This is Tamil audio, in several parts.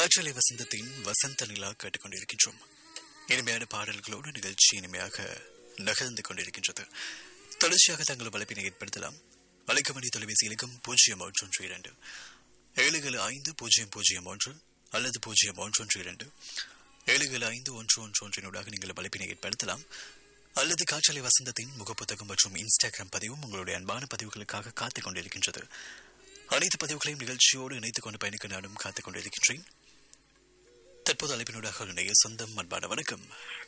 காற்றலை வசந்தத்தின் வசந்த நிலா கேட்டுக்கொண்டிருக்கின்றோம் இனிமையான பாடல்களோடு நிகழ்ச்சி இனிமையாக நகர்ந்து கொண்டிருக்கின்றது தொடர்ச்சியாக தங்கள் வலைப்பினை ஏற்படுத்தலாம் வலைக்கமணி தொலைபேசி இலக்கம் பூஜ்ஜியம் ஒன்று ஒன்று இரண்டு ஏழு ஏழு ஐந்து பூஜ்ஜியம் பூஜ்ஜியம் ஒன்று அல்லது பூஜ்ஜியம் ஒன்று ஒன்று இரண்டு ஏழு ஏழு ஐந்து ஒன்று ஒன்று ஒன்றினூடாக நீங்கள் வலைப்பினை ஏற்படுத்தலாம் அல்லது காற்றலை வசந்தத்தின் முகப்புத்தகம் மற்றும் இன்ஸ்டாகிராம் பதிவும் உங்களுடைய அன்பான பதிவுகளுக்காக காத்துக் கொண்டிருக்கின்றது அனைத்து பதிவுகளையும் நிகழ்ச்சியோடு இணைத்துக் கொண்டு பயணிக்க நானும் காத்துக் கொண்டிருக்கின்றேன் தற்போது அழைப்பினூடாக என்னுடைய சொந்தம் அன்பான வணக்கம்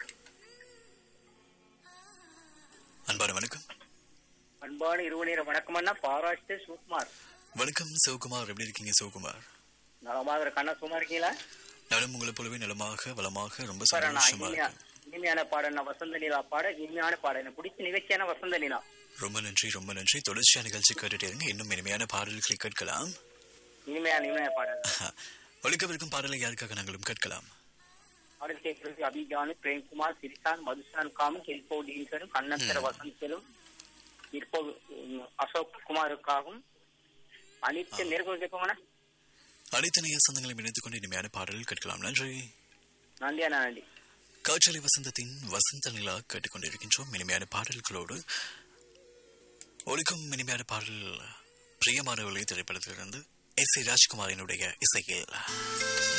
அன்பான வணக்கம் அன்பான இருவநேர வணக்கம் அண்ணா பாராட்டு சுகுமார் வணக்கம் சிவகுமார் எப்படி இருக்கீங்க சிவகுமார் நலமாக கண்ணா சும்மா இருக்கீங்களா நலம் உங்களை போலவே நலமாக வளமாக ரொம்ப சார் அண்ணா சந்தோஷமா இனிமையா இருக்கு இனிமையான பாடல் வசந்த நிலா பாட இனிமையான பாடல் எனக்கு பிடிச்ச நிகழ்ச்சியான வசந்த நிலா ரொம்ப நன்றி ரொம்ப நன்றி தொடர்ச்சியா நிகழ்ச்சி கேட்டுட்டே இருங்க இன்னும் இனிமையான பாடல்களை கேட்கலாம் இனிமையான இனிமையான பாடல் ஒழிக்கவிருக்கும் பாடலை யாருக்காக நாங்களும் கேட்கலாம் பாடல் கேட்கிறது அபிஜானு பிரேம்குமார் சிரிசான் மதுசான் காமு ஹெல்போ டீன்சரும் கண்ணந்தர வசந்தலும் இப்போ உம், அசோக் குமாருக்காகவும் அனைத்து நேர்கொள் கேட்போங்கண்ணா அனைத்து நேய சொந்தங்களையும் இணைத்துக் கொண்டு இனிமையான பாடல் கேட்கலாம் நன்றி நன்றியா நன்றி காற்றலை வசந்தத்தின் வசந்த நிலா கேட்டுக்கொண்டிருக்கின்றோம் இனிமையான பாடல்களோடு ஒலிக்கும் இனிமையான பாடல் பிரியமானவர்களை திரைப்படத்திலிருந்து எஸ் ஏ ராஜ்குமாரினுடைய இசையில்